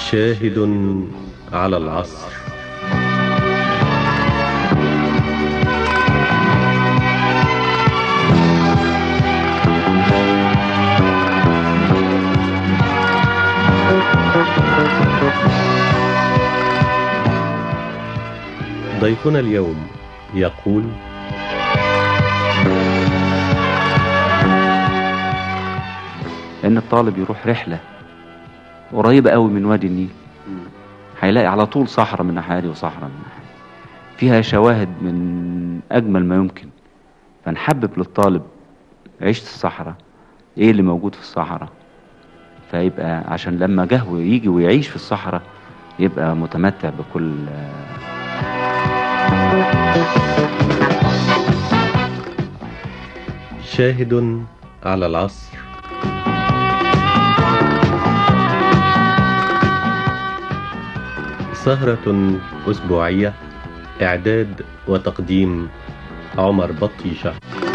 شاهد على العصر ضيفنا اليوم يقول ان الطالب يروح رحله قريبه قوي من وادي النيل هيلاقي على طول صحراء من ناحيه دي وصحراء من ناحيه فيها شواهد من اجمل ما يمكن فنحبب للطالب عيشه الصحراء ايه اللي موجود في الصحراء فيبقى عشان لما جه ويجي ويعيش في الصحراء يبقى متمتع بكل شاهد على العصر سهرة أسبوعية إعداد وتقديم عمر بطيشة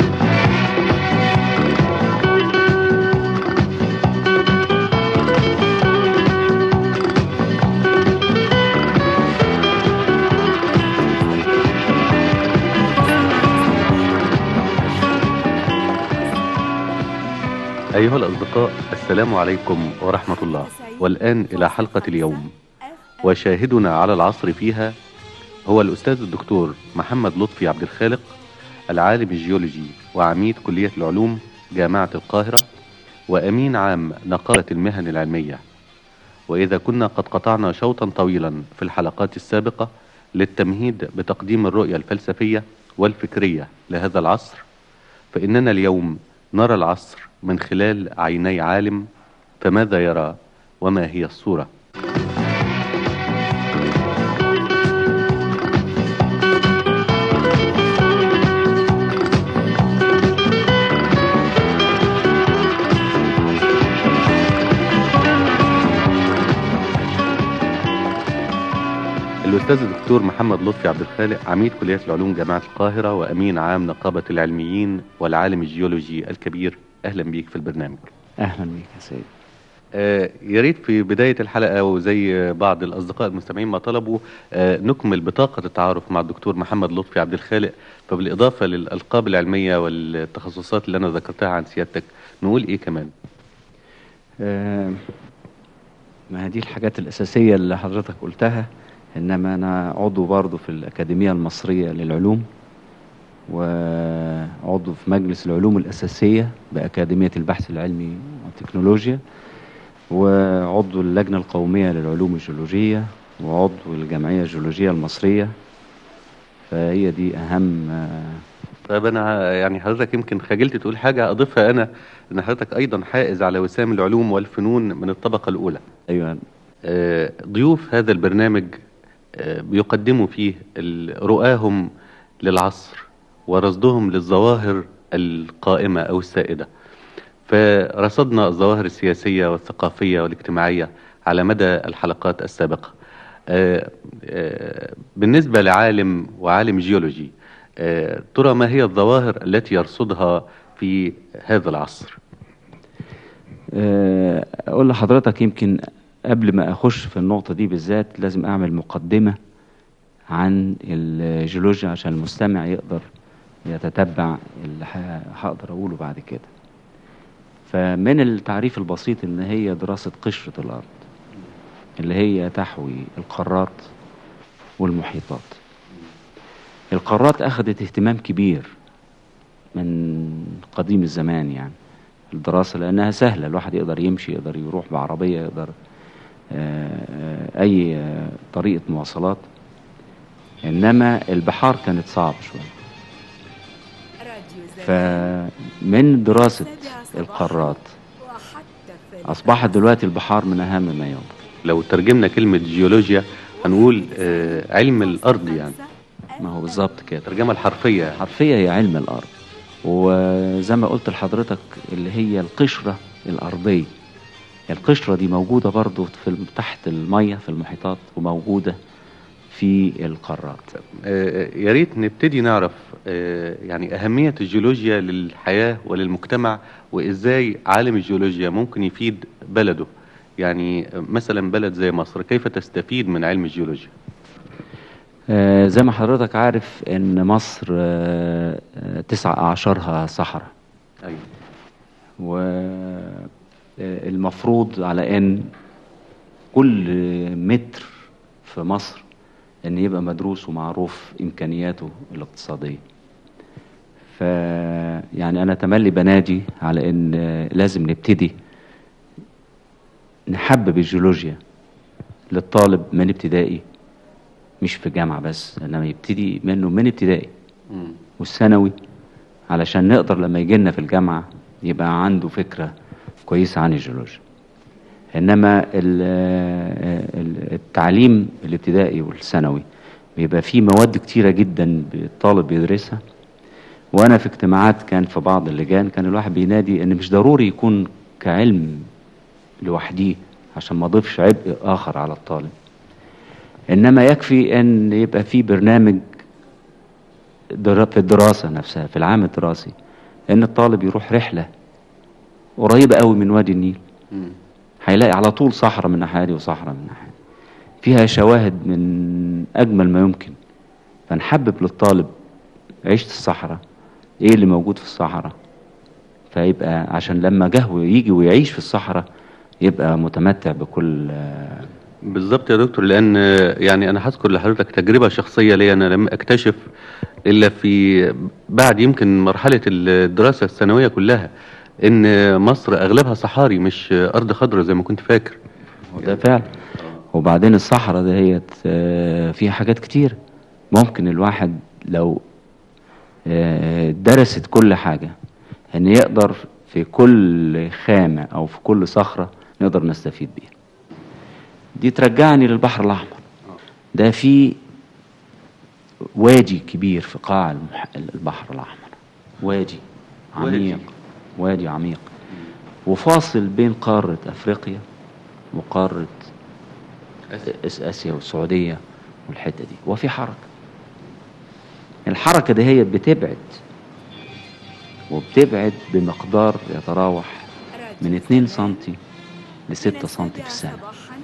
أيها الأصدقاء السلام عليكم ورحمة الله والآن إلى حلقة اليوم وشاهدنا على العصر فيها هو الأستاذ الدكتور محمد لطفي عبد الخالق العالم الجيولوجي وعميد كلية العلوم جامعة القاهرة وأمين عام نقابة المهن العلمية وإذا كنا قد قطعنا شوطا طويلا في الحلقات السابقة للتمهيد بتقديم الرؤية الفلسفية والفكرية لهذا العصر فإننا اليوم نرى العصر من خلال عيني عالم فماذا يرى وما هي الصورة الأستاذ الدكتور محمد لطفي عبد الخالق عميد كلية العلوم جامعة القاهرة وأمين عام نقابة العلميين والعالم الجيولوجي الكبير أهلا بيك في البرنامج اهلا بيك يا سيد آه يا ريت في بداية الحلقة وزي بعض الأصدقاء المستمعين ما طلبوا آه نكمل بطاقة التعارف مع الدكتور محمد لطفي عبد الخالق فبالإضافة للألقاب العلمية والتخصصات اللي أنا ذكرتها عن سيادتك نقول إيه كمان آه، ما هي دي الحاجات الأساسية اللي حضرتك قلتها إنما أنا عضو برضو في الأكاديمية المصرية للعلوم وعضو في مجلس العلوم الأساسية بأكاديمية البحث العلمي والتكنولوجيا وعضو اللجنة القومية للعلوم الجيولوجية وعضو الجمعية الجيولوجية المصرية فهي دي أهم آه، طيب أنا يعني حضرتك يمكن خجلت تقول حاجة أضيفها أنا إن حضرتك أيضا حائز على وسام العلوم والفنون من الطبقة الأولى أيوة آه، ضيوف هذا البرنامج آه، بيقدموا فيه ال- رؤاهم للعصر ورصدهم للظواهر القائمة أو السائدة فرصدنا الظواهر السياسية والثقافية والاجتماعية على مدى الحلقات السابقة آه، آه، بالنسبة لعالم وعالم جيولوجي آه، ترى ما هي الظواهر التي يرصدها في هذا العصر آه، اقول لحضرتك يمكن قبل ما اخش في النقطة دي بالذات لازم اعمل مقدمة عن الجيولوجيا عشان المستمع يقدر يتتبع اللي ه- هقدر اقوله بعد كده فمن التعريف البسيط ان هي دراسة قشرة الارض اللي هي تحوي القارات والمحيطات القارات اخذت اهتمام كبير من قديم الزمان يعني الدراسة لأنها سهلة الواحد يقدر يمشي يقدر يروح بعربية يقدر آه، آه، أي آه، طريقة مواصلات إنما البحار كانت صعب شوية فمن دراسة القارات أصبحت دلوقتي البحار من أهم ما يمكن لو ترجمنا كلمة جيولوجيا هنقول آه، علم الأرض يعني ما هو بالظبط كده الترجمة الحرفية يعني. حرفيا هي علم الأرض وزي ما قلت لحضرتك اللي هي القشرة الأرضية القشرة دي موجودة برضو في تحت المية في المحيطات وموجودة في القارات آه، يا ريت نبتدي نعرف آه، يعني أهمية الجيولوجيا للحياة وللمجتمع وإزاي عالم الجيولوجيا ممكن يفيد بلده يعني مثلا بلد زي مصر كيف تستفيد من علم الجيولوجيا آه، زي ما حضرتك عارف ان مصر آه، آه، تسع اعشارها صحراء ايوه والمفروض على ان كل متر في مصر ان يبقى مدروس ومعروف امكانياته الاقتصاديه ف يعني انا تملي بنادي على ان لازم نبتدي نحبب الجيولوجيا للطالب من ابتدائي مش في جامعه بس انما يبتدي منه من ابتدائي مم. والثانوي علشان نقدر لما يجي لنا في الجامعة يبقى عنده فكرة كويسة عن الجيولوجيا إنما ال- ال- التعليم الابتدائي والثانوي بيبقى فيه مواد كتيرة جدا الطالب بيدرسها وأنا في اجتماعات كان في بعض اللجان كان الواحد بينادي إن مش ضروري يكون كعلم لوحديه عشان ما اضيفش عبء آخر على الطالب إنما يكفي أن يبقى في برنامج در- في الدراسة نفسها في العام الدراسي ان الطالب يروح رحلة قريبة قوي من وادي النيل مم. هيلاقي على طول صحراء من ناحية دي وصحراء من ناحية دي. فيها شواهد من أجمل ما يمكن فنحبب للطالب عيشة الصحراء إيه اللي موجود في الصحراء فيبقى عشان لما جه ويجي ويعيش في الصحراء يبقى متمتع بكل آه، بالظبط يا دكتور لان يعني انا هذكر لحضرتك تجربه شخصيه لي انا لم اكتشف الا في بعد يمكن مرحله الدراسه الثانويه كلها ان مصر اغلبها صحاري مش ارض خضراء زي ما كنت فاكر وده فعلا وبعدين الصحراء دهيت آه، فيها حاجات كتير ممكن الواحد لو آه، درست كل حاجة ان يقدر في كل خامة او في كل صخرة نقدر نستفيد بيها دي ترجعني للبحر الاحمر ده في وادي كبير في قاع المح... البحر الاحمر وادي وادي. عميق وادي عميق وفاصل بين قارة افريقيا وقارة آس- اسيا والسعودية والحتة دي وفي حركة الحركة دي هي بتبعد وبتبعد بمقدار يتراوح من 2 سنتي ل 6 سنتي في السنة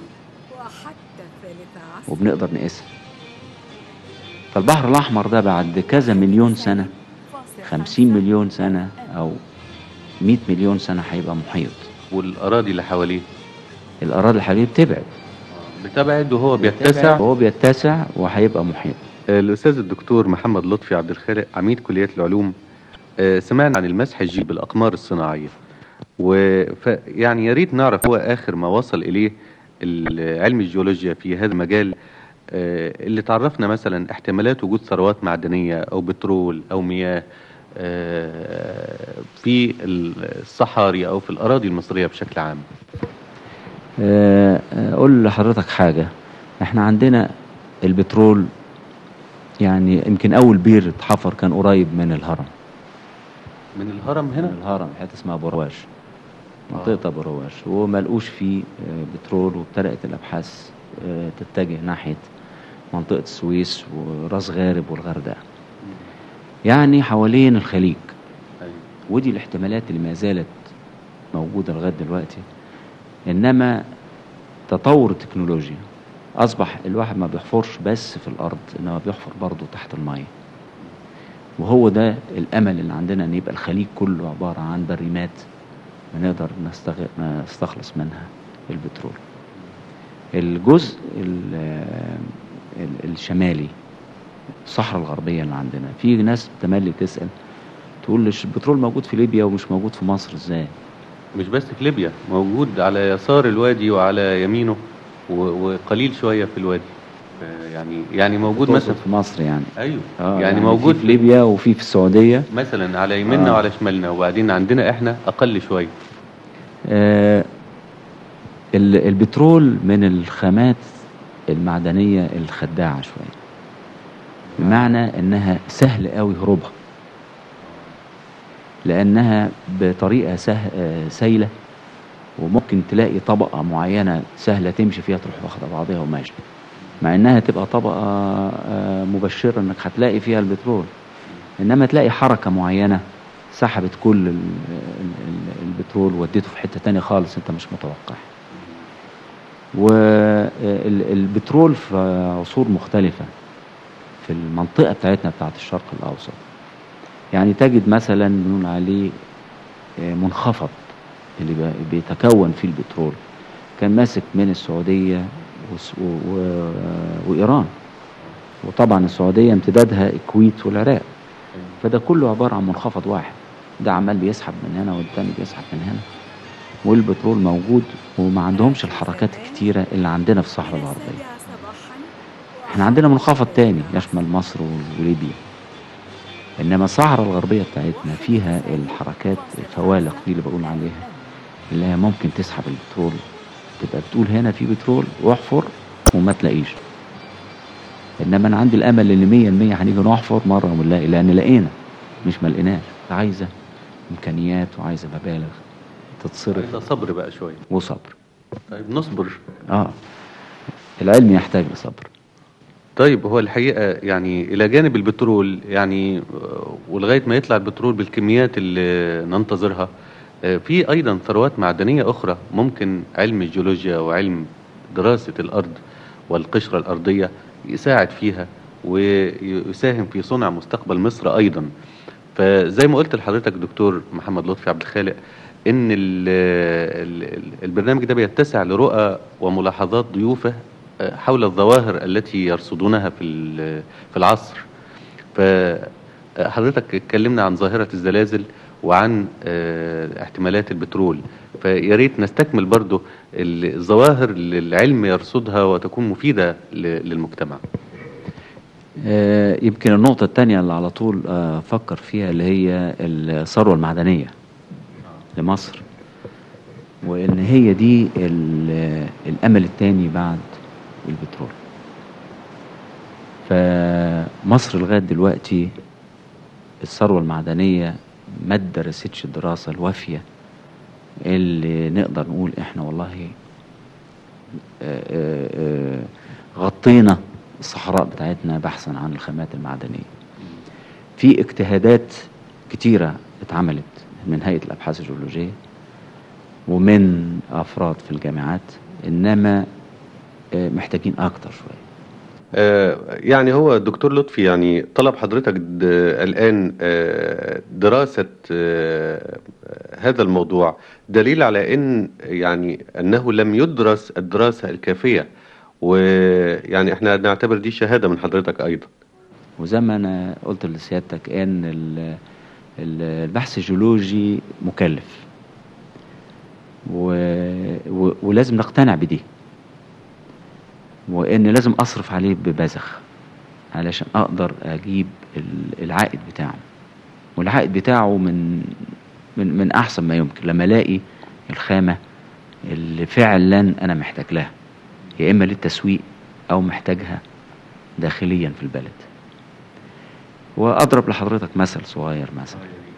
وبنقدر نقيسها فالبحر الأحمر ده بعد كذا مليون سنة 50 مليون سنة أو 100 مليون سنة هيبقى محيط والاراضي اللي حواليه الأراضي اللي حواليه بتبعد بتبعد وهو بيتسع وهو بيتسع وهيبقى محيط الأستاذ الدكتور محمد لطفي عبد الخالق عميد كلية العلوم آه، سمعنا عن المسح الجيل بالأقمار الصناعية وف يعني يا ريت نعرف هو آخر ما وصل إليه ال- علم الجيولوجيا في هذا المجال آه، اللي تعرفنا مثلا احتمالات وجود ثروات معدنية أو بترول أو مياه آه، في الصحاري أو في الأراضي المصرية بشكل عام آه، آه، أقول لحضرتك حاجة احنا عندنا البترول يعني يمكن أول بير اتحفر كان قريب من الهرم من الهرم من هنا الهرم حته اسمها برواش منطقة برواش وما لقوش فيه آه، بترول وابتدأت الأبحاث آه، تتجه ناحية منطقة السويس وراس غارب والغردقة يعني حوالين الخليج أيوة. ودي الاحتمالات اللي ما زالت موجودة لغاية دلوقتي إنما تطور التكنولوجيا أصبح الواحد ما بيحفرش بس في الأرض إنما بيحفر برضه تحت المية وهو ده الأمل اللي عندنا إن يبقى الخليج كله عبارة عن بريمات بنقدر نستغ- نستخلص منها البترول الجزء ال- ال- الشمالي الصحراء الغربية اللي عندنا في ناس تملي تسأل تقول ليش البترول موجود في ليبيا ومش موجود في مصر ازاي مش بس في ليبيا موجود على يسار الوادي وعلى يمينه و- وقليل شوية في الوادي آه، يعني يعني موجود تقصد مثلا في مصر يعني ايوه اه يعني, موجود في, في ليبيا وفي في السعودية مثلا على يميننا آه. وعلى شمالنا وبعدين عندنا احنا اقل شويه آه ال- البترول من الخامات المعدنية الخداعة شوية بمعنى انها سهل قوي هروبها لانها بطريقة سه... آه، سايلة وممكن تلاقي طبقة معينة سهلة تمشي فيها تروح واخدة بعضها وماشية مع انها تبقى طبقة آه، مبشرة انك هتلاقي فيها البترول انما تلاقي حركة معينة سحبت كل ال- ال- ال- البترول وديته في حتة تانية خالص انت مش متوقع والبترول في عصور مختلفة في المنطقة بتاعتنا بتاعت الشرق الأوسط يعني تجد مثلا نقول عليه آه، منخفض اللي بي- بيتكون فيه البترول كان ماسك من السعودية وس- و- و- وإيران وطبعا السعودية امتدادها الكويت والعراق فده كله عبارة عن منخفض واحد ده عمال بيسحب من هنا والتاني بيسحب من هنا والبترول موجود وما عندهمش الحركات الكتيرة اللي عندنا في الصحراء الغربية احنا عندنا منخفض تاني يشمل مصر وليبيا انما الصحراء الغربية بتاعتنا فيها الحركات الفوالق دي اللي بقول عليها اللي هي ممكن تسحب البترول تبقى بتقول هنا في بترول واحفر وما تلاقيش انما انا عندي الامل ان 100 المية هنيجي نحفر مره ونلاقي لان لقينا مش ما لقيناش عايزه امكانيات وعايزه مبالغ تتصرف عايزة صبر بقى شوية وصبر طيب نصبر اه العلم يحتاج لصبر طيب هو الحقيقة يعني إلى جانب البترول يعني آه، ولغاية ما يطلع البترول بالكميات اللي ننتظرها آه، في أيضا ثروات معدنية أخرى ممكن علم الجيولوجيا وعلم دراسة الأرض والقشرة الأرضية يساعد فيها ويساهم في صنع مستقبل مصر أيضا فزي ما قلت لحضرتك دكتور محمد لطفي عبد الخالق ان ال ال البرنامج ده بيتسع لرؤى وملاحظات ضيوفه آه، حول الظواهر التي يرصدونها في ال- في العصر فحضرتك اتكلمنا عن ظاهرة الزلازل وعن آه، احتمالات البترول فيا ريت نستكمل برضو الظواهر اللي العلم يرصدها وتكون مفيدة ل- للمجتمع آه يمكن النقطه الثانيه اللي على طول آه، افكر فيها اللي هي الثروه المعدنيه لمصر وان هي دي ال- الامل الثاني بعد البترول فمصر لغايه دلوقتي الثروه المعدنيه ما درستش الدراسه الوافيه اللي نقدر نقول احنا والله آه، آه، آه، غطينا الصحراء بتاعتنا بحثا عن الخامات المعدنيه في اجتهادات كتيره اتعملت من هيئه الابحاث الجيولوجيه ومن افراد في الجامعات انما آه، محتاجين اكتر شويه آه، يعني هو الدكتور لطفي يعني طلب حضرتك د- الآن آه، دراسة آه، هذا الموضوع دليل على أن يعني أنه لم يدرس الدراسة الكافية ويعني احنا نعتبر دي شهادة من حضرتك أيضا وزي ما انا قلت لسيادتك ان ال- ال- البحث الجيولوجي مكلف و... و... ولازم نقتنع بدي وان لازم اصرف عليه ببذخ علشان اقدر اجيب ال- العائد بتاعه والعائد بتاعه من من من احسن ما يمكن لما الاقي الخامه اللي فعلا انا محتاج لها يا اما للتسويق او محتاجها داخليا في البلد واضرب لحضرتك مثل صغير مثلا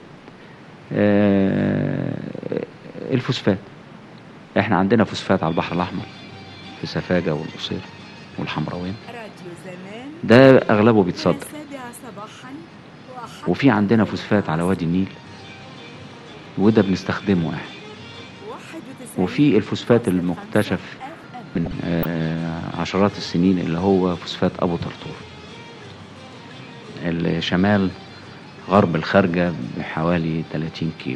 آه، الفوسفات احنا عندنا فوسفات على البحر الاحمر في سفاجه والقصير والحمراوين راديو زمان ده اغلبه بيتصدر السابعة صباحا وحتى وفي عندنا فوسفات على وادي النيل وده بنستخدمه احنا 91 وفي الفوسفات المكتشف FM. من آه، عشرات السنين اللي هو فوسفات ابو طرطور الشمال غرب الخارجة بحوالي 30 كيلو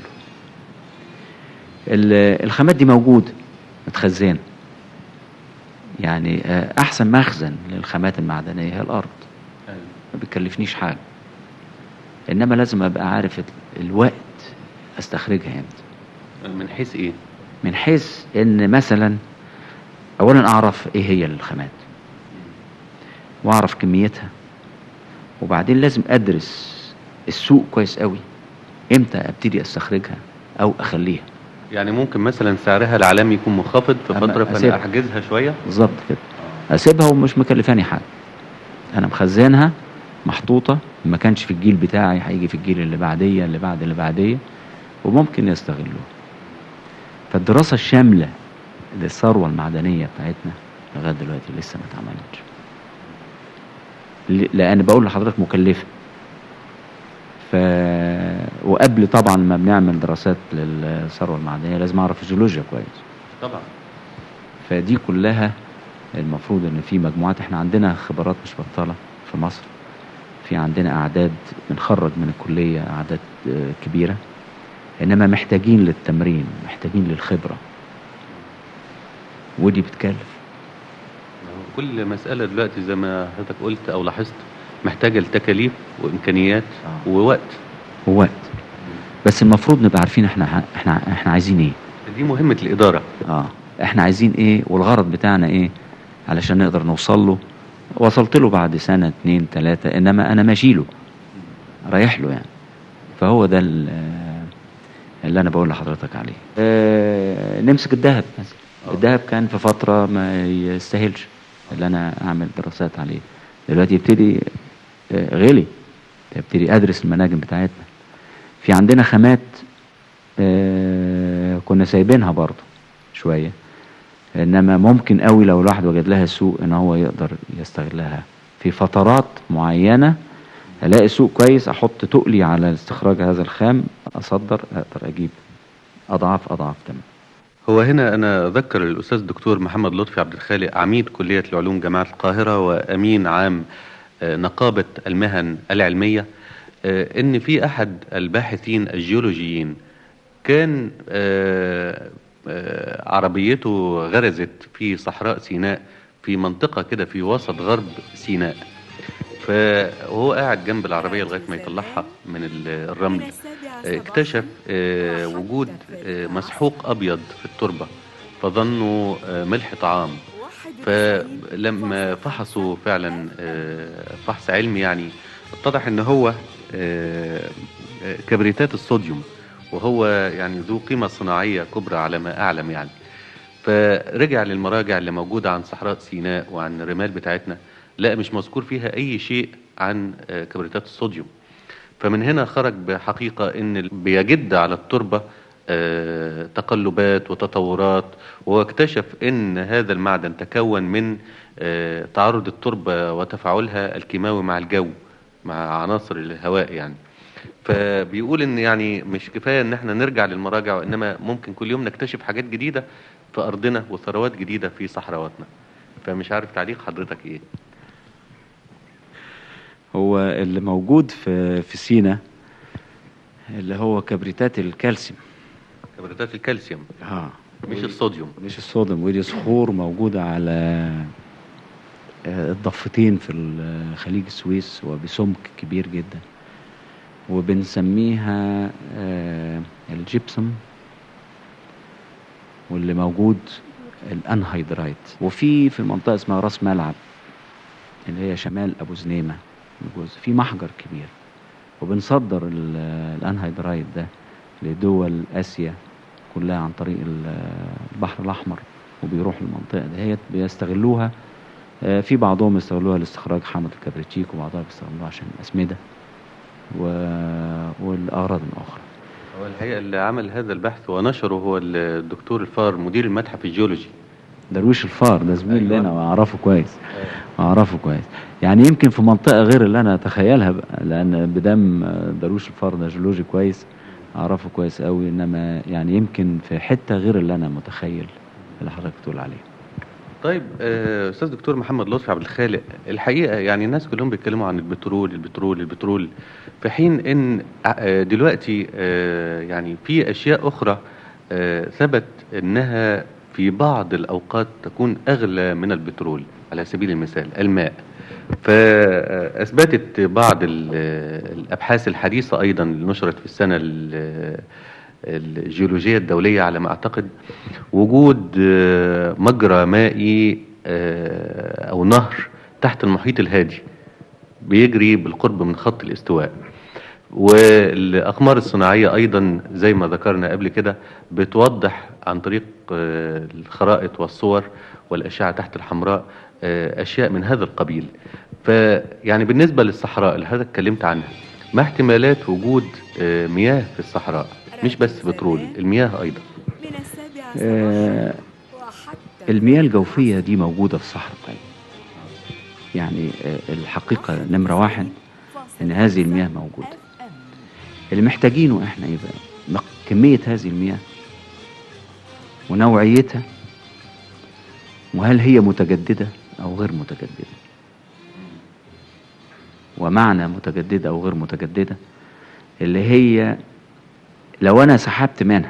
ال- الخامات دي موجودة متخزنة يعني آه، أحسن مخزن للخامات المعدنية هي الأرض ما بتكلفنيش حاجة إنما لازم أبقى عارف ال- الوقت أستخرجها إمتى من حيث إيه؟ من حيث ان مثلا اولا اعرف ايه هي الخامات واعرف كميتها وبعدين لازم ادرس السوق كويس قوي امتى ابتدي استخرجها او اخليها يعني ممكن مثلا سعرها العالمي يكون منخفض في أما فترة فأنا أسيبها. أحجزها شوية بالظبط كده اسيبها ومش مكلفاني حاجه انا مخزنها محطوطه ما كانش في الجيل بتاعي هيجي في الجيل اللي بعديه اللي بعد اللي بعديه وممكن يستغلوها فالدراسه الشامله للثروه المعدنيه بتاعتنا لغايه دلوقتي لسه ما اتعملتش ل- لان بقول لحضرتك مكلفه ف وقبل طبعا ما بنعمل دراسات للثروه المعدنيه لازم اعرف الجيولوجيا كويس طبعا فدي كلها المفروض ان في مجموعات احنا عندنا خبرات مش بطاله في مصر في عندنا اعداد بنخرج من الكليه اعداد آه، كبيره انما محتاجين للتمرين محتاجين للخبره ودي بتكلف كل مسألة دلوقتي زي ما حضرتك قلت أو لاحظت محتاجة لتكاليف وإمكانيات آه. ووقت ووقت بس المفروض نبقى عارفين احنا احنا احنا عايزين ايه دي مهمة الإدارة اه احنا عايزين ايه والغرض بتاعنا ايه علشان نقدر نوصل له وصلت له بعد سنة اتنين تلاتة انما انا ماشي له رايح له يعني فهو ده ال- آه، اللي انا بقول لحضرتك عليه آه نمسك الذهب مثلا آه. الذهب كان في فترة ما يستاهلش اللي انا اعمل دراسات عليه دلوقتي يبتدي آه، غلي ابتدي ادرس المناجم بتاعتنا في عندنا خامات آه، كنا سايبينها برضه شويه انما ممكن قوي لو الواحد وجد لها سوق ان هو يقدر يستغلها في فترات معينه الاقي سوق كويس احط تقلي على استخراج هذا الخام اصدر اقدر اجيب اضعاف اضعاف تمام هو هنا أنا أذكر الأستاذ الدكتور محمد لطفي عبد الخالق عميد كلية العلوم جامعة القاهرة وأمين عام آه، نقابة المهن العلمية آه، إن في أحد الباحثين الجيولوجيين كان آه، آه، عربيته غرزت في صحراء سيناء في منطقة كده في وسط غرب سيناء فهو قاعد جنب العربية لغاية ما يطلعها من ال- الرمل آه، اكتشف آه، وجود آه، مسحوق أبيض في التربة فظنوا آه، ملح طعام فلما فحصوا فعلا آه، فحص علمي يعني اتضح ان هو آه، آه، كبريتات الصوديوم وهو يعني ذو قيمة صناعية كبرى على ما أعلم يعني فرجع للمراجع اللي موجودة عن صحراء سيناء وعن الرمال بتاعتنا لا مش مذكور فيها أي شيء عن آه، كبريتات الصوديوم فمن هنا خرج بحقيقة ان ال- بيجد على التربة آه، تقلبات وتطورات واكتشف ان هذا المعدن تكون من آه، تعرض التربة وتفاعلها الكيماوي مع الجو مع عناصر الهواء يعني فبيقول ان يعني مش كفاية ان احنا نرجع للمراجع وانما ممكن كل يوم نكتشف حاجات جديدة في ارضنا وثروات جديدة في صحراواتنا فمش عارف تعليق حضرتك ايه هو اللي موجود في في سينا اللي هو كبريتات الكالسيوم كبريتات الكالسيوم اه مش الصوديوم مش الصوديوم ودي صخور موجودة على آه، الضفتين في ال- خليج السويس وبسمك كبير جدا وبنسميها آه، الجبسم واللي موجود الانهيدرايت وفي في منطقة اسمها راس ملعب اللي هي شمال ابو زنيمة جزء في محجر كبير وبنصدر ال- الانهيدرايت ده لدول اسيا كلها عن طريق ال- البحر الاحمر وبيروح المنطقه دهيت بيستغلوها آه، في بعضهم يستغلوها لاستخراج حامض الكبريتيك وبعضها بيستغلوها عشان الاسمده و... والاغراض الاخرى هو الحقيقة اللي عمل هذا البحث ونشره هو الدكتور الفار مدير المتحف الجيولوجي درويش الفار ده زميل أيوة. لنا واعرفه كويس اعرفه كويس يعني يمكن في منطقه غير اللي انا اتخيلها بقى لان بدم درويش الفار ده جيولوجي كويس اعرفه كويس قوي انما يعني يمكن في حته غير اللي انا متخيل اللي حضرتك بتقول عليه طيب آه، استاذ دكتور محمد لطفي عبد الخالق الحقيقه يعني الناس كلهم بيتكلموا عن البترول البترول البترول في حين ان آه، دلوقتي آه، يعني في اشياء اخرى آه، ثبت انها في بعض الاوقات تكون اغلى من البترول على سبيل المثال الماء فاثبتت بعض ال- الابحاث الحديثه ايضا اللي نشرت في السنه ال- الجيولوجيه الدوليه على ما اعتقد وجود آه، مجرى مائي آه، او نهر تحت المحيط الهادي بيجري بالقرب من خط الاستواء والاقمار الصناعيه ايضا زي ما ذكرنا قبل كده بتوضح عن طريق آه، الخرائط والصور والاشعه تحت الحمراء آه، اشياء من هذا القبيل فيعني بالنسبه للصحراء اللي حضرتك اتكلمت عنها ما احتمالات وجود آه، مياه في الصحراء مش بس بترول المياه ايضا من السابعة آه، صباحا وحتى المياه الجوفية دي موجودة في الصحراء بتاعتنا يعني آه، الحقيقة نمرة واحد إن هذه المياه موجودة اللي محتاجينه إحنا إيه بقى مق- كمية هذه المياه ونوعيتها وهل هي متجددة أو غير متجددة ومعنى متجددة أو غير متجددة اللي هي لو أنا سحبت منها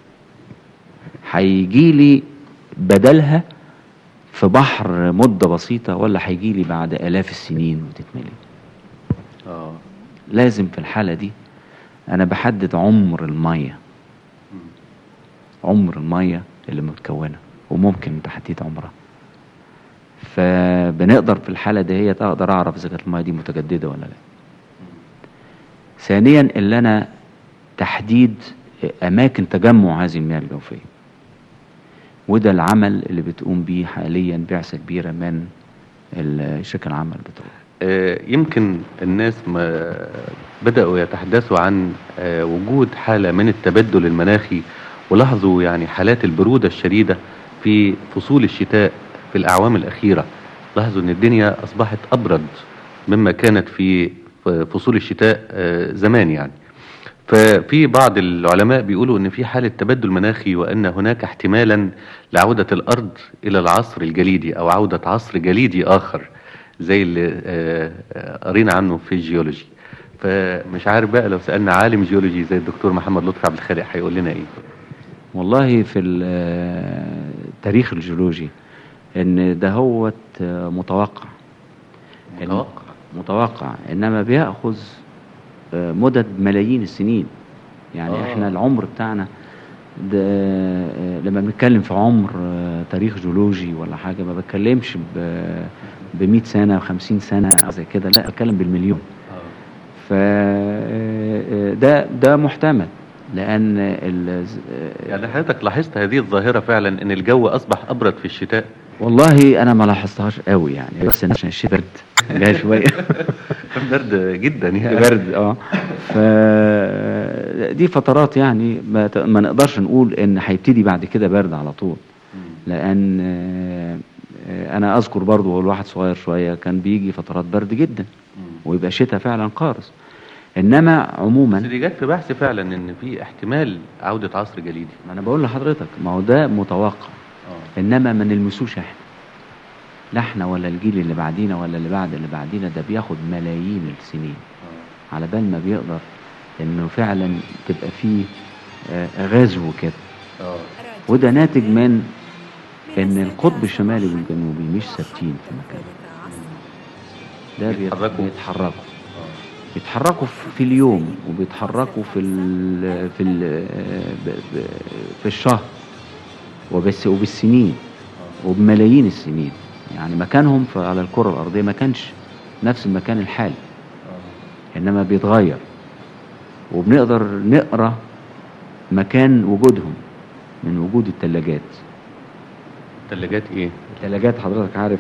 هيجي لي بدلها في بحر مدة بسيطة ولا هيجي لي بعد آلاف السنين وتتملي اه لازم في الحالة دي أنا بحدد عمر المية عمر المية اللي متكونة وممكن تحديد عمرها فبنقدر في الحالة دي أقدر أعرف إذا كانت المية دي متجددة ولا لا ثانيا اللي أنا تحديد أماكن تجمع هذه المياه الجوفية وده العمل اللي بتقوم بيه حاليا بعثة كبيرة من الشركة العامة للبترول آه، يمكن الناس ما بدأوا يتحدثوا عن آه، وجود حالة من التبدل المناخي ولاحظوا يعني حالات البرودة الشديدة في فصول الشتاء في الأعوام الأخيرة لاحظوا أن الدنيا أصبحت أبرد مما كانت في فصول الشتاء آه، زمان يعني ففي بعض العلماء بيقولوا ان في حالة تبدل مناخي وان هناك احتمالا لعودة الارض الى العصر الجليدي او عودة عصر جليدي اخر زي اللي آه، آه، قرينا عنه في الجيولوجي فمش عارف بقى لو سألنا عالم جيولوجي زي الدكتور محمد لطفي عبد الخالق هيقول لنا ايه والله في التاريخ الجيولوجي ان ده هو متوقع متوقع متوقع انما بياخذ آه، مدد ملايين السنين يعني آه. احنا العمر بتاعنا ده آه، لما بنتكلم في عمر آه، تاريخ جيولوجي ولا حاجه ما بتكلمش ب ب 100 سنه و50 سنه أو زي كده لا بتكلم بالمليون ف آه، ده ده محتمل لان ال- آه، يعني حضرتك لاحظت هذه الظاهرة فعلا ان الجو اصبح ابرد في الشتاء والله انا ما لاحظتهاش قوي يعني بس عشان الشتاء برد جاي شويه برد جدا يعني برد اه ف دي فترات يعني ما, ت- ما نقدرش نقول ان هيبتدي بعد كده برد على طول لان آه، آه، انا اذكر برضو وهو الواحد صغير شويه كان بيجي فترات برد جدا ويبقى شتاء فعلا قارس انما بس عموما دي جت في بحث فعلا ان في احتمال عودة عصر جليدي ما انا بقول لحضرتك ما هو ده متوقع انما ما نلمسوش احنا لا احنا ولا الجيل اللي بعدينا ولا اللي بعد اللي بعدينا ده بياخد ملايين السنين على بال ما بيقدر انه فعلا تبقى فيه آه، غزو كده اه وده ناتج من ان القطب الشمالي والجنوبي مش ثابتين في مكان ده بيت- بيتحركوا. بيتحركوا بيتحركوا في- في اليوم وبيتحركوا في ال في ال ب- ب- في الشهر وبس وبالسنين وبملايين السنين يعني مكانهم في- على الكرة الأرضية ما كانش نفس المكان الحالي إنما بيتغير وبنقدر نقرأ مكان وجودهم من وجود الثلاجات ثلاجات ايه الثلاجات حضرتك عارف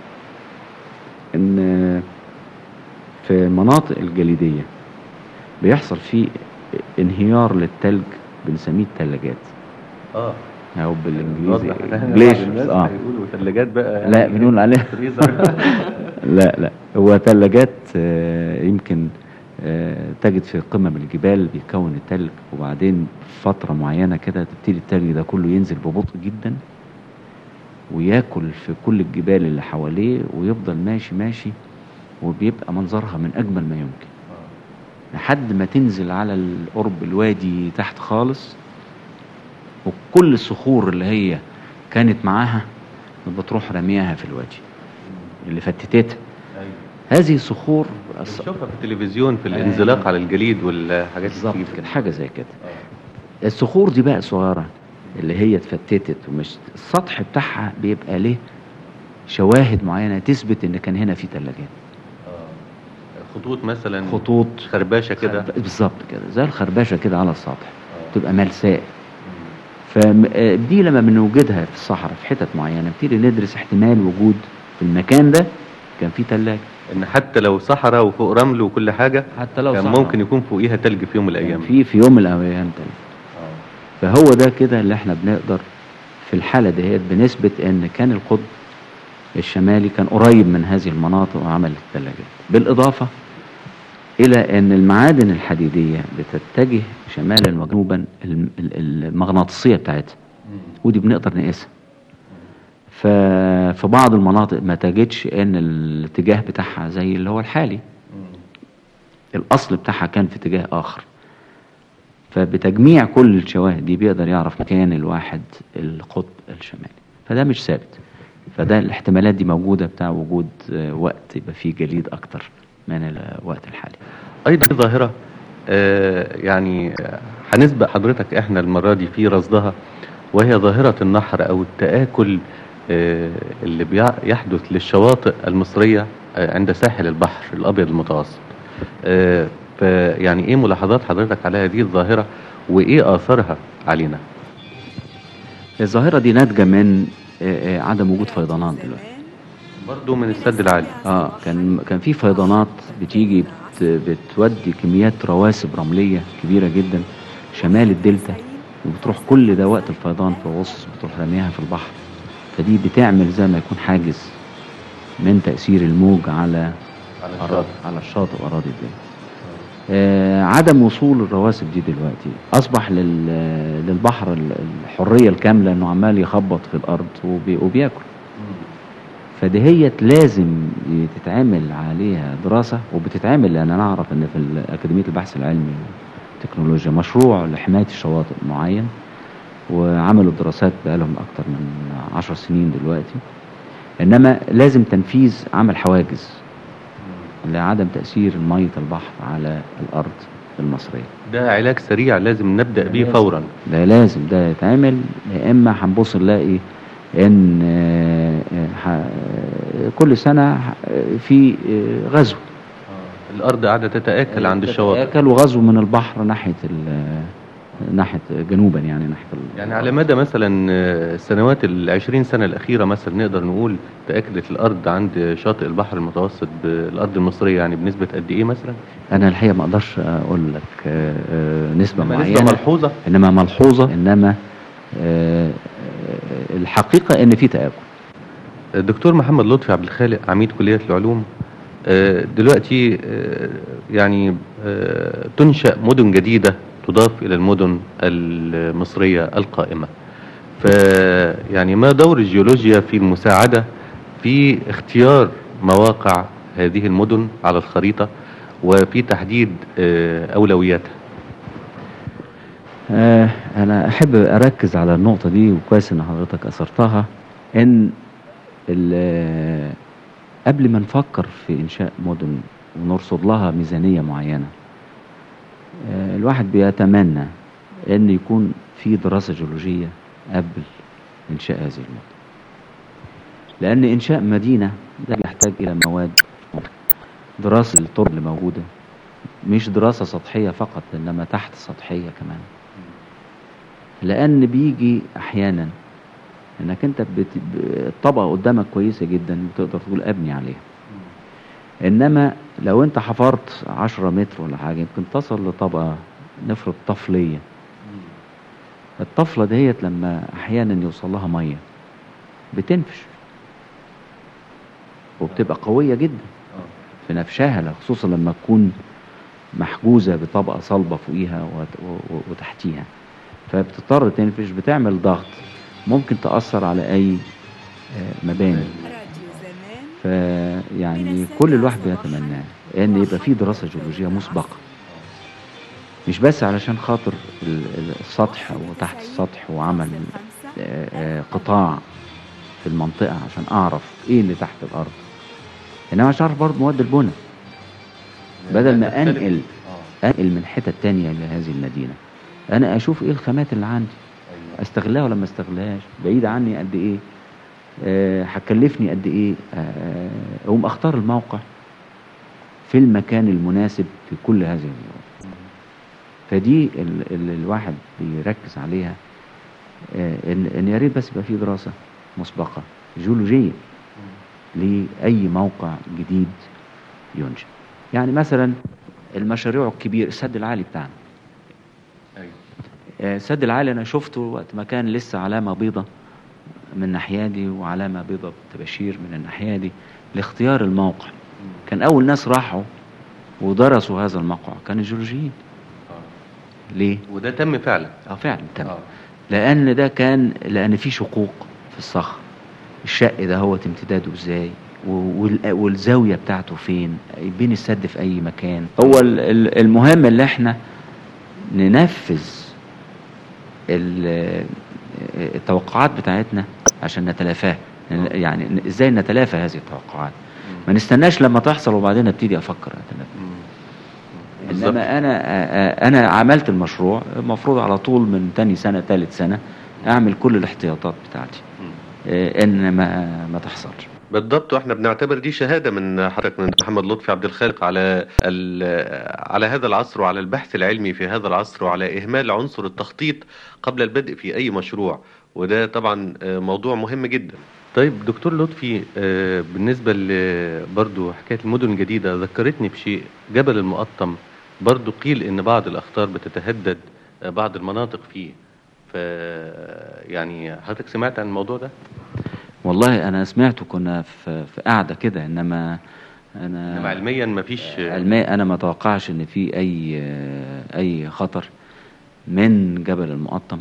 ان في المناطق الجليدية بيحصل فيه انهيار للتلج بنسميه الثلاجات اه او بالانجليزي واضح إن بعض جليشرز الناس اه هيقولوا ثلاجات بقى لا بنقول عليها فريزر لا لا هو ثلاجات آه، يمكن آه، تجد في قمم الجبال بيكون التلج وبعدين فترة معينة كده تبتدي التلج ده كله ينزل ببطء جدا وياكل في كل الجبال اللي حواليه ويفضل ماشي ماشي وبيبقى منظرها من أجمل ما يمكن لحد ما تنزل على القرب الوادي تحت خالص وكل الصخور اللي هي كانت معاها بتروح رمياها في الوادي اللي فتتتها هذه صخور الص- بنشوفها في التلفزيون في الانزلاق على الجليد والحاجات بالظبط دي كده حاجه زي كده الصخور دي بقى صغيره اللي هي اتفتتت ومش السطح بتاعها بيبقى ليه شواهد معينه تثبت ان كان هنا في ثلاجات خطوط مثلا خطوط خرباشة كده خرب- بالظبط كده زي الخربشه كده على السطح تبقى ملساء فدي لما بنوجدها في الصحراء في حتت معينه نبتدي ندرس احتمال وجود في المكان ده كان في ثلاجه ان حتى لو صحراء وفوق رمل وكل حاجة حتى لو كان صحراء. ممكن يكون فوقيها تلج في يوم من كان الايام في في يوم من الايام تلج فهو ده كده اللي احنا بنقدر في الحالة دهيت بنثبت ان كان القطب الشمالي كان قريب من هذه المناطق وعمل الثلاجات بالإضافة إلى أن المعادن الحديدية بتتجه شمالا وجنوبا الم- ال- المغناطيسية بتاعتها ودي بنقدر نقيسها ففي بعض المناطق ما تجدش ان الاتجاه بتاعها زي اللي هو الحالي الاصل بتاعها كان في اتجاه اخر فبتجميع كل الشواهد دي بيقدر يعرف مكان الواحد القطب الشمالي فده مش ثابت فده الاحتمالات دي موجودة بتاع وجود آه، وقت يبقى فيه جليد اكتر من الوقت الحالي ايضا ظاهره آه، يعني آه، هنسبق حضرتك احنا المره دي في رصدها وهي ظاهره النحر او التاكل آه، اللي بيع- يحدث للشواطئ المصريه آه، عند ساحل البحر الابيض المتوسط آه، فيعني ايه ملاحظات حضرتك على هذه الظاهره وايه اثارها علينا الظاهرة دي ناتجة من آه، آه، عدم وجود فيضانات دلوقتي برضو من السد العالي اه كان كان في فيضانات بتيجي بت بتودي كميات رواسب رمليه كبيره جدا شمال الدلتا وبتروح كل ده وقت الفيضان في غصص بتروح رميها في البحر فدي بتعمل زي ما يكون حاجز من تاثير الموج على على أراضي الشاطئ. على الشاطئ واراضي الدلتا آه عدم وصول الرواسب دي دلوقتي اصبح لل للبحر ال- الحريه الكامله انه عمال يخبط في الارض وبي وبياكل فدهيت لازم تتعمل عليها دراسة وبتتعمل لأن أنا أعرف إن في أكاديمية البحث العلمي والتكنولوجيا مشروع لحماية الشواطئ معين وعملوا دراسات بقالهم أكتر من عشر سنين دلوقتي إنما لازم تنفيذ عمل حواجز لعدم تأثير مية البحر على الأرض المصرية ده علاج سريع لازم نبدا بيه لازم. فورا ده لازم ده يتعمل يا اما هنبص نلاقي ان آه، آه، ح- كل سنه ح- في آه، غزو الارض قاعده تتاكل عند الشواطئ تتآكل وغزو من البحر ناحيه ال- ناحيه جنوبا يعني ناحيه ال- يعني على مدى مثلا آه، السنوات العشرين سنة الأخيرة مثلا نقدر نقول تأكلت الأرض عند شاطئ البحر المتوسط بالأرض المصرية يعني بنسبة قد إيه مثلا؟ انا الحقيقه ما اقدرش اقول لك آه، آه، نسبه إنما معينه نسبة ملحوظة انما ملحوظه انما آه، آه، الحقيقه ان في تآكل الدكتور محمد لطفي عبد الخالق عميد كلية العلوم آه، دلوقتي آه، يعني آه، تنشأ مدن جديدة تضاف إلى المدن المصرية القائمة ف يعني ما دور الجيولوجيا في المساعدة في اختيار مواقع هذه المدن على الخريطة وفي تحديد آه، أولوياتها آه، أنا أحب أركز على النقطة دي وكويس إن حضرتك أثرتها إن ال- قبل ما نفكر في إنشاء مدن ونرصد لها ميزانية معينة آه، الواحد بيتمنى إن يكون في دراسة جيولوجية قبل إنشاء هذه المدن لأن إنشاء مدينة ده بيحتاج إلى مواد دراسة الطرق اللي موجودة مش دراسة سطحية فقط إنما تحت سطحية كمان لان بيجي احيانا انك انت بت... ب- الطبقه قدامك كويسه جدا بتقدر تقول ابني عليها انما لو انت حفرت عشرة متر ولا حاجه يمكن تصل لطبقه نفرض طفليه الطفله ديت لما احيانا يوصل لها ميه بتنفش وبتبقى قويه جدا في نفشها خصوصا لما تكون محجوزه بطبقه صلبه فوقيها وت- و- و- وتحتيها فبتضطر تنفش بتعمل ضغط ممكن تأثر على أي آه، مباني راديو زمان فيعني كل الواحد بيتمناه ان يبقى في دراسه جيولوجيه مسبقه مش بس علشان خاطر ال- ال- السطح وتحت السطح وعمل آه، آه، قطاع في المنطقه عشان اعرف ايه اللي تحت الارض انما عشان اعرف برضه مواد البناء بدل ما انقل انقل من حتة تانية لهذه المدينة انا اشوف ايه الخامات اللي عندي استغلها ولا ما استغلهاش بعيدة عني قد ايه آه، هتكلفني قد ايه آه، اقوم اختار الموقع في المكان المناسب في كل هذه الامور فدي ال- ال- الواحد بيركز عليها آه، ان ان يا ريت بس يبقى في دراسه مسبقه جيولوجيه لاي موقع جديد ينشأ يعني مثلا المشاريع الكبير السد العالي بتاعنا آه، السد العالي انا شفته وقت ما كان لسه علامه بيضة من الناحيه دي وعلامه بيضة تبشير من الناحيه دي لاختيار الموقع كان اول ناس راحوا ودرسوا هذا الموقع كان الجيولوجيين ليه؟ وده تم فعلا اه فعلا تم آه. لان ده كان لان في شقوق في الصخر الشق ده هو امتداده ازاي و- وال- والزاويه بتاعته فين بين السد في اي مكان هو ال- ال- المهم اللي احنا ننفذ ال- التوقعات بتاعتنا عشان نتلافاها يعني ن- ازاي نتلافى هذه التوقعات ما نستناش لما تحصل وبعدين ابتدي افكر اتلافى بالظبط. انما انا آه، آه، انا عملت المشروع المفروض على طول من تاني سنه تالت سنه اعمل كل الاحتياطات بتاعتي آه، ان ما ما تحصلش بالضبط واحنا بنعتبر دي شهاده من حضرتك من محمد لطفي عبد الخالق على ال- على هذا العصر وعلى البحث العلمي في هذا العصر وعلى اهمال عنصر التخطيط قبل البدء في اي مشروع وده طبعا آه، موضوع مهم جدا طيب دكتور لطفي آه، بالنسبه ل- برضو حكايه المدن الجديده ذكرتني بشيء جبل المقطم برضو قيل ان بعض الاخطار بتتهدد آه، بعض المناطق فيه ف يعني حضرتك سمعت عن الموضوع ده؟ والله انا سمعته كنا في في قاعده كده انما انا انما علميا مفيش علميا انا ما اتوقعش ان في اي اي خطر من جبل المقطم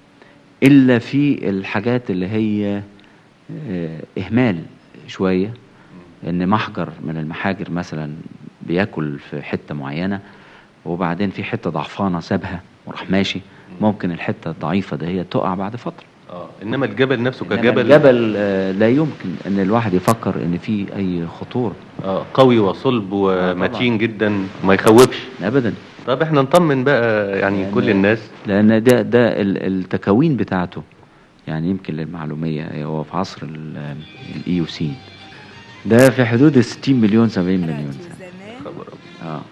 الا في الحاجات اللي هي آه، اهمال شويه ان محجر من المحاجر مثلا بياكل في حته معينه وبعدين في حته ضعفانه سابها وراح ماشي ممكن الحته الضعيفه ده هي تقع بعد فتره اه انما الجبل نفسه إنما كجبل الجبل آه، لا يمكن ان الواحد يفكر ان في اي خطوره آه قوي وصلب ومتين طبعاً. جدا ما يخوفش ابدا طب احنا نطمن بقى يعني لأن- كل الناس لان ده ده ال- التكوين بتاعته يعني يمكن للمعلوميه هو في عصر الاي يو سي ده في حدود ال 60 مليون 70 مليون سنه خبر أبيض. اه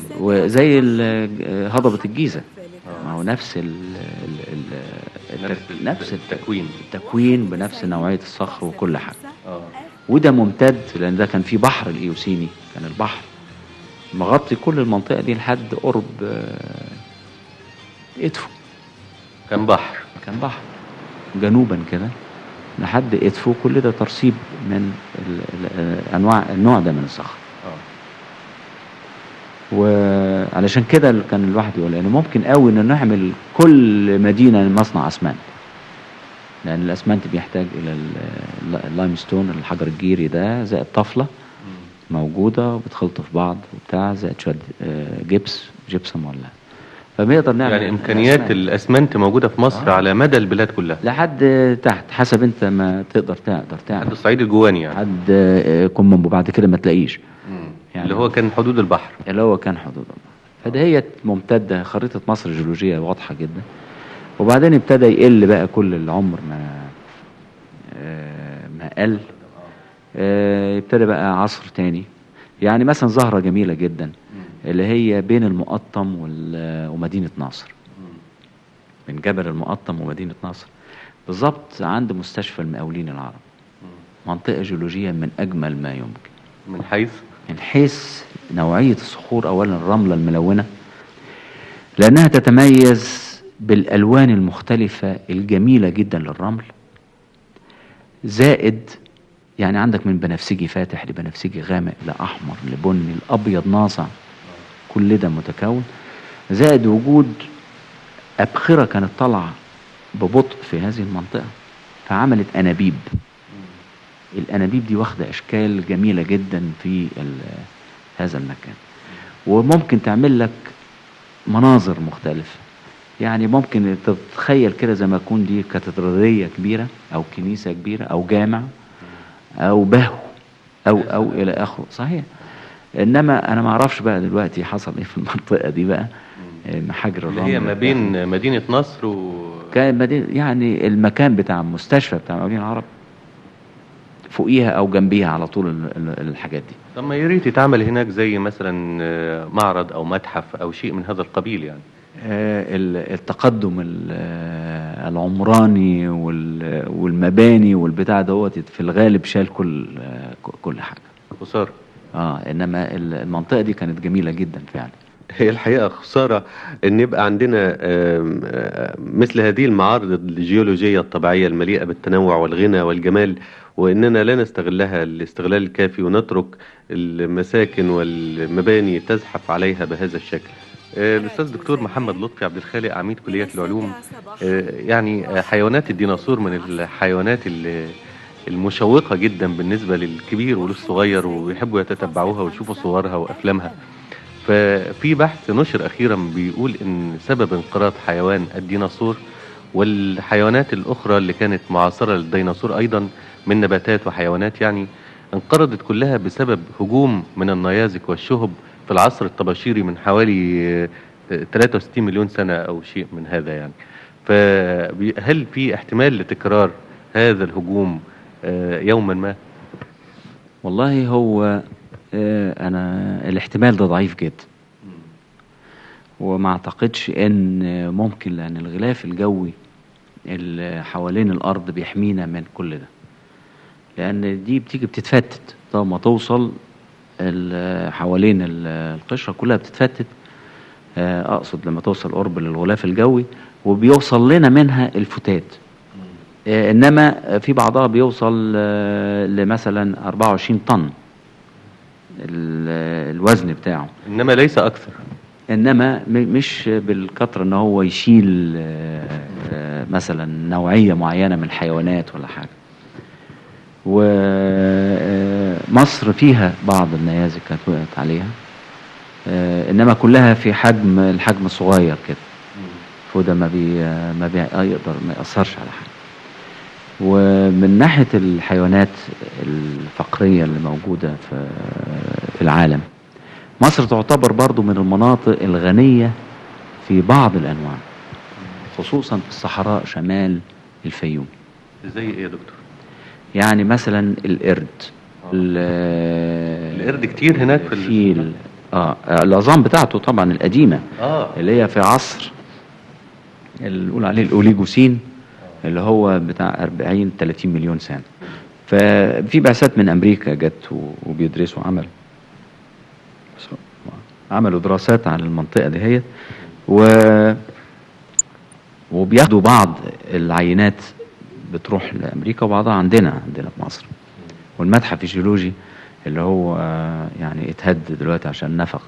وزي ال- هضبه الجيزه ما هو نفس ال ال ال نفس التك- نفس التك- التكوين التكوين بنفس نوعيه الصخر وكل حاجه اه وده ممتد لان ده كان في بحر الايوسيني كان البحر مغطي كل المنطقه دي لحد قرب آه، ادفو كان بحر كان بحر جنوبا كده لحد ادفو كل ده ترسيب من ال ال انواع النوع ده من الصخر اه وعلشان كده كان الواحد يقول يعني ممكن قوي ان نعمل كل مدينه مصنع اسمنت لان الاسمنت بيحتاج الى ال- اللايم ستون الحجر الجيري ده زائد طفله موجوده وبتخلط في بعض وبتاع زائد شويه آه، جبس جبسم ولا فبنقدر نعمل يعني امكانيات الأسمنت. الاسمنت موجوده في مصر آه. على مدى البلاد كلها لحد تحت حسب انت ما تقدر تقدر حد تعمل الصعيد الجواني يعني لحد آه، كومبو بعد كده ما تلاقيش مم. يعني- اللي هو كان حدود البحر اللي هو كان حدود الله فدهيت ممتدة خريطة مصر الجيولوجية واضحة جدا وبعدين ابتدى يقل بقى كل العمر ما آه، ما قل آه، ابتدى بقى عصر تاني يعني مثلا زهرة جميلة جدا اللي هي بين المقطم وال- ومدينة ناصر من جبل المقطم ومدينة ناصر بالظبط عند مستشفى المقاولين العرب منطقة جيولوجية من أجمل ما يمكن من حيث من حيث نوعية الصخور أولا الرملة الملونة لأنها تتميز بالألوان المختلفة الجميلة جدا للرمل زائد يعني عندك من بنفسجي فاتح لبنفسجي غامق لأحمر لبني الأبيض ناصع كل ده متكون زائد وجود أبخرة كانت طالعة ببطء في هذه المنطقة فعملت أنابيب الانابيب دي واخده اشكال جميله جدا في ال- هذا المكان وممكن تعمل لك مناظر مختلفه يعني ممكن تتخيل كده زي ما يكون دي كاتدراليه كبيره او كنيسه كبيره او جامع او بهو او او الى اخره صحيح انما انا ما اعرفش بقى دلوقتي حصل ايه في المنطقه دي بقى محاجر اللي الرمل هي ما بين مدينه نصر و كان مدينة يعني المكان بتاع المستشفى بتاع المقاولين العرب فوقيها او جنبيها على طول ال- ال- الحاجات دي طب ما يا ريت يتعمل هناك زي مثلا آه، معرض او متحف او شيء من هذا القبيل يعني آه، ال- التقدم ال- آه، العمراني وال- والمباني والبتاع دوت في الغالب شال كل آه، ك- كل حاجه خساره اه انما ال- المنطقه دي كانت جميله جدا فعلا هي الحقيقة خسارة إن يبقى عندنا آم، آم، مثل هذه المعارض الجيولوجية الطبيعية المليئة بالتنوع والغنى والجمال وإننا لا نستغلها الاستغلال الكافي ونترك المساكن والمباني تزحف عليها بهذا الشكل آه، الأستاذ الدكتور محمد لطفي عبد الخالق عميد كلية العلوم آه، يعني آه، حيوانات الديناصور من الحيوانات اللي المشوقة جدا بالنسبة للكبير وللصغير ويحبوا يتتبعوها ويشوفوا صورها وأفلامها ففي بحث نشر أخيرا بيقول إن سبب انقراض حيوان الديناصور والحيوانات الأخرى اللي كانت معاصرة للديناصور أيضا من نباتات وحيوانات يعني انقرضت كلها بسبب هجوم من النيازك والشهب في العصر الطباشيري من حوالي آه، 63 مليون سنة أو شيء من هذا يعني فهل في احتمال لتكرار هذا الهجوم آه، يوما ما والله هو آه، انا الاحتمال ده ضعيف جدا وما اعتقدش ان ممكن لان الغلاف الجوي اللي حوالين الارض بيحمينا من كل ده لان دي بتيجي بتتفتت طالما توصل ال- حوالين ال- القشره كلها بتتفتت آه، اقصد لما توصل قرب للغلاف الجوي وبيوصل لنا منها الفتات آه، انما في بعضها بيوصل آه، لمثلا 24 طن ال- الوزن بتاعه إنما ليس أكثر انما م- مش بالكتر ان هو يشيل آه، آه، مثلا نوعيه معينه من الحيوانات ولا حاجه ومصر فيها بعض النيازك كانت وقعت عليها آه، انما كلها في حجم الحجم الصغير كده فده ما بي ما بي يقدر ما يأثرش على حاجه ومن ناحيه الحيوانات الفقريه اللي موجوده في في العالم مصر تعتبر برضو من المناطق الغنية في بعض الأنواع خصوصا في الصحراء شمال الفيوم زي إيه يا دكتور؟ يعني مثلا القرد ال- القرد كتير هناك في ال- الفيل اه العظام بتاعته طبعا القديمة آه اللي هي في عصر اللي نقول عليه الأوليجوسين اللي هو بتاع 40 30 مليون سنة ففي بعثات من أمريكا جت و- وبيدرسوا عمل عملوا دراسات على المنطقة دهيت و وبياخدوا بعض العينات بتروح لأمريكا وبعضها عندنا عندنا في مصر والمتحف الجيولوجي اللي هو آه، يعني اتهد دلوقتي عشان نفق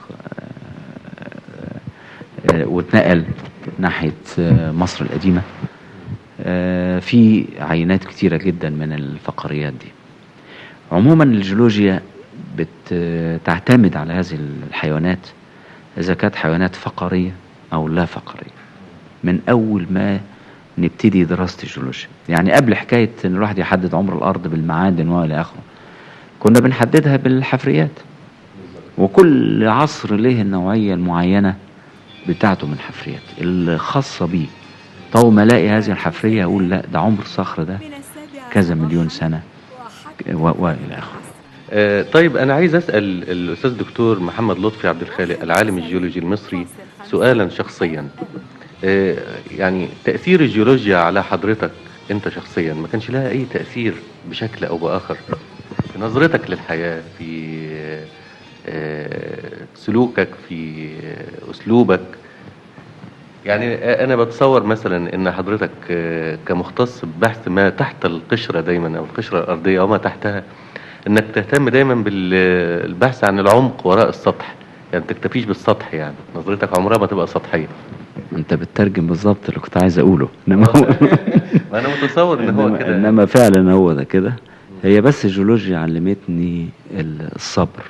آه، آه، واتنقل ناحية آه، مصر القديمة آه، في عينات كتيرة جدا من الفقريات دي عموما الجيولوجيا بتعتمد على هذه الحيوانات إذا كانت حيوانات فقرية أو لا فقرية من أول ما نبتدي دراسة الجيولوجيا يعني قبل حكاية إن الواحد يحدد عمر الأرض بالمعادن وإلى آخره كنا بنحددها بالحفريات وكل عصر له النوعية المعينة بتاعته من الحفريات الخاصة بيه طول ما الاقي هذه الحفرية أقول لا ده عمر الصخر ده كذا مليون سنة و- وإلى آخره آه، طيب أنا عايز أسأل الأستاذ دكتور محمد لطفي عبد الخالق العالم الجيولوجي المصري سؤالا شخصيا آه، يعني تأثير الجيولوجيا على حضرتك أنت شخصيا ما كانش لها أي تأثير بشكل أو بآخر في نظرتك للحياة في آه، سلوكك في آه، أسلوبك يعني أنا بتصور مثلا إن حضرتك آه، كمختص ببحث ما تحت القشرة دايما أو القشرة الأرضية وما تحتها إنك تهتم دايما بالبحث عن العمق وراء السطح يعني ما تكتفيش بالسطح يعني نظرتك عمرها ما تبقى سطحية أنت بتترجم بالظبط اللي كنت عايز أقوله إنما هو ما أنا متصور إن هو إنما, كده إنما فعلا هو ده كده هي بس الجيولوجيا علمتني ال- الصبر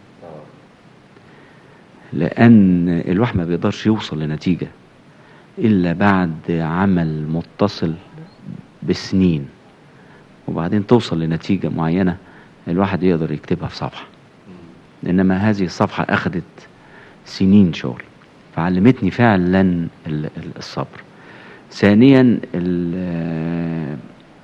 لأن الواحد ما بيقدرش يوصل لنتيجة إلا بعد عمل متصل بسنين وبعدين توصل لنتيجة معينة الواحد يقدر يكتبها في صفحة إنما هذه الصفحة أخذت سنين شغل فعلمتني فعلا ال- ال- الصبر ثانيا ال-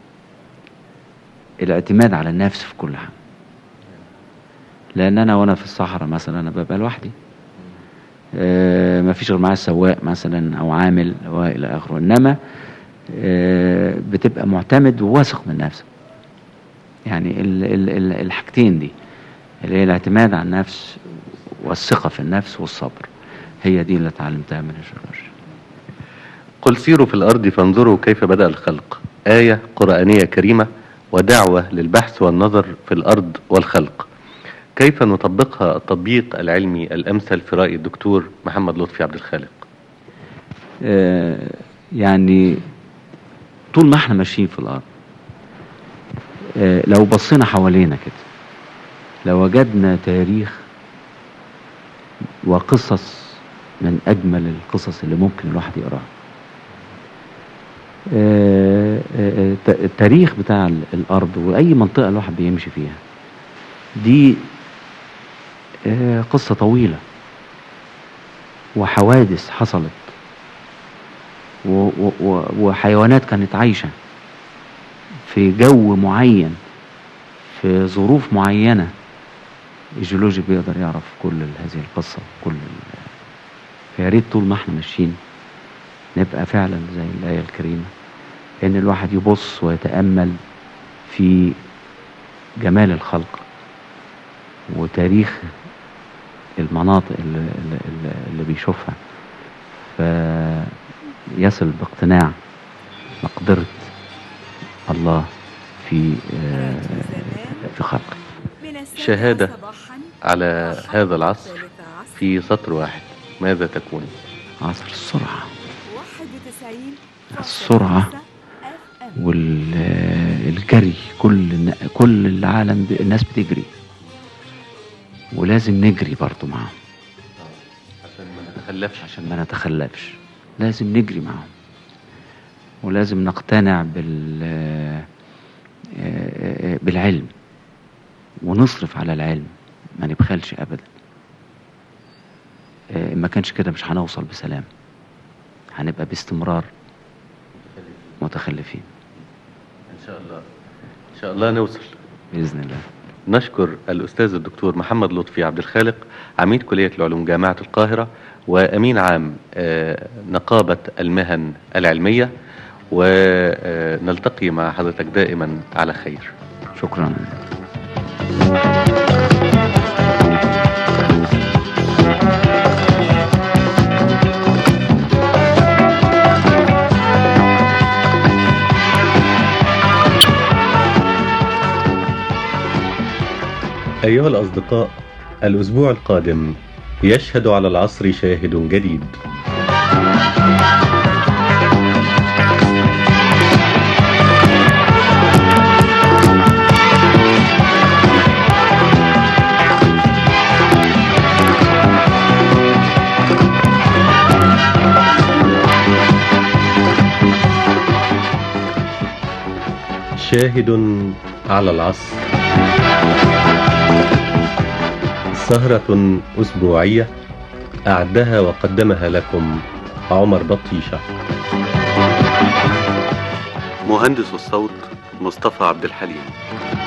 الاعتماد على النفس في كل حاجة لأن أنا وأنا في الصحراء مثلا أنا ببقى لوحدي آه، ما فيش غير معايا سواق مثلا أو عامل وإلى آخره إنما آه، بتبقى معتمد وواثق من نفسك يعني ال ال ال الحاجتين دي اللي هي الاعتماد على النفس والثقة في النفس والصبر هي دي اللي اتعلمتها من الجيولوجيا قل سيروا في الأرض فانظروا كيف بدأ الخلق آية قرآنية كريمة ودعوة للبحث والنظر في الأرض والخلق كيف نطبقها التطبيق العلمي الأمثل في رأي الدكتور محمد لطفي عبد الخالق آه، يعني طول ما احنا ماشيين في الارض آه، لو بصينا حوالينا كده لو وجدنا تاريخ وقصص من أجمل القصص اللي ممكن الواحد يقراها آه، آه، آه، التاريخ بتاع ال- الأرض وأي منطقة الواحد بيمشي فيها دي آه، قصة طويلة وحوادث حصلت و- و- و- وحيوانات كانت عايشة في جو معين في ظروف معينة الجيولوجي بيقدر يعرف كل ال- هذه القصة كل ال- فيا ريت طول ما احنا ماشيين نبقى فعلا زي الآية الكريمة إن الواحد يبص ويتأمل في جمال الخلق وتاريخ المناطق اللي, اللي, اللي بيشوفها فيصل باقتناع مقدرة الله في آه، في خلقه من السابعة شهادة صباحاً على هذا العصر الثالثة عصر في سطر واحد ماذا تكون عصر السرعة 91 السرعة FM. والجري كل الن- كل العالم ب- الناس بتجري ولازم نجري برضو معاهم عشان ما نتخلفش عشان ما نتخلفش لازم نجري معاهم ولازم نقتنع بال آه، آه، بالعلم ونصرف على العلم ما نبخلش ابدا آه، ما كانش كده مش هنوصل بسلام هنبقى باستمرار متخلفين ان شاء الله ان شاء الله نوصل باذن الله نشكر الأستاذ الدكتور محمد لطفي عبد الخالق عميد كلية العلوم جامعة القاهرة وأمين عام آه، نقابة المهن العلمية ونلتقي مع حضرتك دائما على خير شكرا أيها الأصدقاء الأسبوع القادم يشهد على العصر شاهد جديد شاهد على العصر سهرة أسبوعية أعدها وقدمها لكم عمر بطيشة مهندس الصوت مصطفى عبد الحليم